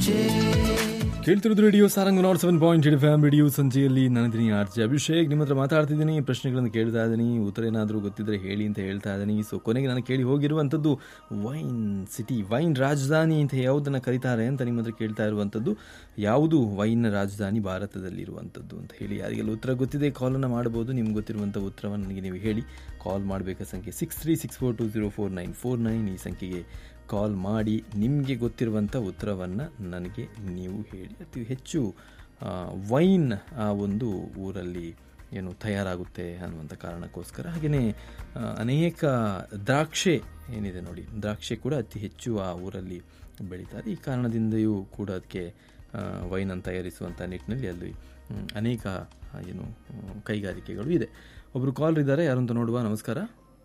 ಸಂಜೆ ಕೇಳ್ತಿರೋದು radio Sarang nought seven point eight FM radio ಸಂಜೆಯಲ್ಲಿ ನಾನಿದ್ದೀನಿ ಆರ್ ಜೆ ಅಭಿಷೇಕ್ ನಿಮ್ಮ ಹತ್ರ ಮಾತಾಡ್ತಿದ್ದೀನಿ ಪ್ರಶ್ನೆಗಳನ್ನು ಕೇಳ್ತಾ ಇದ್ದೀನಿ ಉತ್ತರ ಏನಾದರೂ ಗೊತ್ತಿದ್ರೆ ಹೇಳಿ ಅಂತ ಹೇಳ್ತಾ ಇದ್ದೀನಿ ಸೊ ಕೊನೆಗೆ ನಾನು ಕೇಳಿ ಹೋಗಿರುವಂಥದ್ದು ವೈನ್ ಸಿಟಿ ವೈನ್ ರಾಜಧಾನಿ ಅಂತ ಯಾವುದನ್ನು ಕರೀತಾರೆ ಅಂತ ನಿಮ್ಮ ಹತ್ರ ಕೇಳ್ತಾ ಇರುವಂಥದ್ದು ಯಾವುದು ವೈನ್ ರಾಜಧಾನಿ ಭಾರತದಲ್ಲಿರುವಂಥದ್ದು ಅಂತ ಹೇಳಿ ಯಾರಿಗೆಲ್ಲ ಉತ್ತರ ಗೊತ್ತಿದೆ ಕಾಲನ್ನು ಮಾಡಬಹುದು ನಿಮ್ಗೆ ಗೊತ್ತಿರುವಂಥ ಉತ್ತರವನ್ನು ನನಗೆ ನೀವು ಹೇಳಿ ಕಾಲ್ ಮಾಡಬೇಕಾದ ಸಂಖ್ಯೆ six three six four two zero four nine four nine ಈ ಸಂಖ್ಯೆಗೆ ಕಾಲ್ ಮಾಡಿ ನಿಮಗೆ ಗೊತ್ತಿರುವಂಥ ಉತ್ತರವನ್ನು ನನಗೆ ನೀವು ಹೇಳಿ ಅತಿ ಹೆಚ್ಚು ಆ, ವೈನ್ ಆ ಒಂದು ಊರಲ್ಲಿ ಏನು ತಯಾರಾಗುತ್ತೆ ಅನ್ನುವಂಥ ಕಾರಣಕ್ಕೋಸ್ಕರ ಹಾಗೆಯೇ ಆ, ಅನೇಕ ದ್ರಾಕ್ಷೆ ಏನಿದೆ ನೋಡಿ ದ್ರಾಕ್ಷೆ ಕೂಡ ಅತಿ ಹೆಚ್ಚು ಆ ಊರಲ್ಲಿ ಬೆಳೀತಾರೆ ಈ ಕಾರಣದಿಂದಲೂ ಕೂಡ ಅದಕ್ಕೆ ವೈನನ್ನು ತಯಾರಿಸುವಂಥ ನಿಟ್ಟಿನಲ್ಲಿ ಅಲ್ಲಿ ಹ್ಮ್, ಅನೇಕ ಆ, ಏನು ಹ್ಮ್, ಕೈಗಾರಿಕೆಗಳು ಇದೆ ಒಬ್ಬರು ಕಾಲ್ ಇದ್ದಾರೆ ಯಾರು ಅಂತ ನೋಡುವ ನಮಸ್ಕಾರ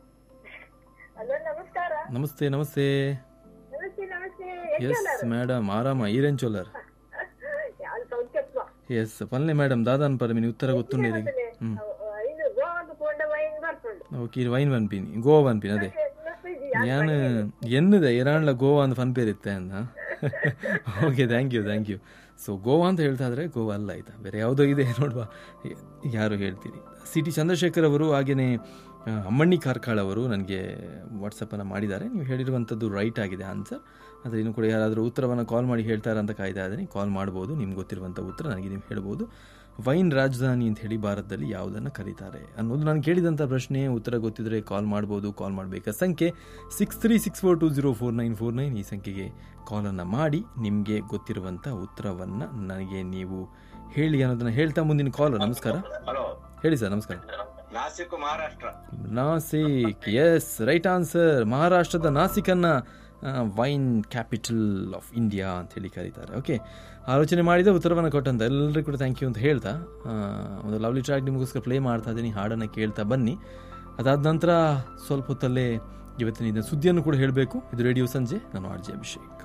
ಹಲೋ ನಮಸ್ಕಾರ ನಮಸ್ತೆ ನಮಸ್ತೆ ನಮಸ್ತೆ ನಮಸ್ತೆ ಎಸ್ ಮೇಡಮ್ ಆರಾಮ ಈರೇನ್ ಚೋಲರ್ ಯಾರು ಸೌಖ್ಯತ್ವ ಎಸ್ ಪಲ್ಲೆ ಮೇಡಮ್ ದಾದಾನ್ ಪರ ಮೀನು ಉತ್ತರ ಗೊತ್ತುಂಡಿರಿ ಹ್ಮ್ ಇದು ಗೋವಾದ ಪೋಂಡ ವೈನ್ ಬರ್ಪುಂಡು ಓಕೆ ವೈನ್ ವನ್ ಪಿನ್ ಗೋವಾ ವನ್ ಪಿನ್ ಅದೇ ഞാൻ ಎನ್ನದೆ ಇರಾನ್ಲ ಗೋವಾ ಅಂತ ಫನ್ ಪೇರ್ ಇತ್ತೆ ಅಂದ okay thank you thank you so Goa ಅಂತ ಹೇಳ್ತಾ ಇದ್ರೆ ಗೋವಾ ಅಲ್ಲ ಆಯ್ತಾ ಬೇರೆ ಯಾವುದೋ ಇದೆ ನೋಡುವ ಯಾರು ಹೇಳ್ತೀರಿ ಸಿ ಟಿ ಚಂದ್ರಶೇಖರ್ ಅವರು ಹಾಗೆಯೇ ಆ, ಅಮ್ಮಣ್ಣಿ ಕಾರ್ಕಾಳ್ ಅವರು ನನಗೆ ವಾಟ್ಸಪ್ಪನ್ನು ಮಾಡಿದ್ದಾರೆ ನೀವು ಹೇಳಿರುವಂಥದ್ದು ರೈಟ್ ಆಗಿದೆ ಆನ್ಸರ್ ಆದರೆ ಇನ್ನು ಕೂಡ ಯಾರಾದರೂ ಉತ್ತರವನ್ನು ಕಾಲ್ ಮಾಡಿ ಹೇಳ್ತಾರೆ ಅಂತ ಕಾಯ್ತಾ ಇದ್ದೀನಿ ಕಾಲ್ ಮಾಡ್ಬೋದು ನಿಮ್ಗೆ ಗೊತ್ತಿರುವಂಥ ಉತ್ತರ ನನಗೆ ನೀವು ಹೇಳ್ಬೋದು ವೈನ್ ರಾಜಧಾನಿ ಅಂತ ಹೇಳಿ ಭಾರತದಲ್ಲಿ ಯಾವುದನ್ನು ಕರೀತಾರೆ ಅನ್ನೋದು ನಾನು ಕೇಳಿದಂಥ ಪ್ರಶ್ನೆ ಉತ್ತರ ಗೊತ್ತಿದ್ರೆ ಕಾಲ್ ಮಾಡ್ಬೋದು ಕಾಲ್ ಮಾಡಬೇಕಾ ಸಂಖ್ಯೆ six three six four two zero four nine four nine ಈ ಸಂಖ್ಯೆಗೆ ಕಾಲನ್ನು ಮಾಡಿ ನಿಮಗೆ ಗೊತ್ತಿರುವಂಥ ಉತ್ತರವನ್ನು ನನಗೆ ನೀವು ಹೇಳಿ ಅನ್ನೋದನ್ನು ಹೇಳ್ತಾ ಮುಂದಿನ ಕಾಲ್ ನಮಸ್ಕಾರ ಹಲೋ ಹೇಳಿ ಸರ್ ನಮಸ್ಕಾರ Nashik Maharashtra Nashik yes right answer ಮಹಾರಾಷ್ಟ್ರದ ನಾಸಿಕನ್ನು ವೈನ್ ಕ್ಯಾಪಿಟಲ್ ಆಫ್ ಇಂಡಿಯಾ ಅಂತ ಹೇಳಿ ಕರೀತಾರೆ ಓಕೆ ಆಲೋಚನೆ ಮಾಡಿದ ಉತ್ತರವನ್ನು ಕೊಟ್ಟಂತ ಎಲ್ಲರಿಗೂ ಕೂಡ ಥ್ಯಾಂಕ್ ಯು ಅಂತ ಹೇಳ್ತಾ ಆ, ಒಂದು ಲವ್ಲಿ ಟ್ರ್ಯಾಕ್ ನಿಮಗೋಸ್ಕರ ಪ್ಲೇ ಮಾಡ್ತಾ ಇದ್ದೀನಿ ಹಾಡನ್ನು ಕೇಳ್ತಾ ಬನ್ನಿ ಅದಾದ ನಂತರ ಸ್ವಲ್ಪ ಹೊತ್ತಲ್ಲೇ ಇವತ್ತಿನ ಇದನ್ನ ಸುದ್ದಿಯನ್ನು ಕೂಡ ಹೇಳಬೇಕು ಇದು ರೇಡಿಯೋ ಸಂಜೆ ನಾನು ಆರ್ ಜೆ ಅಭಿಷೇಕ್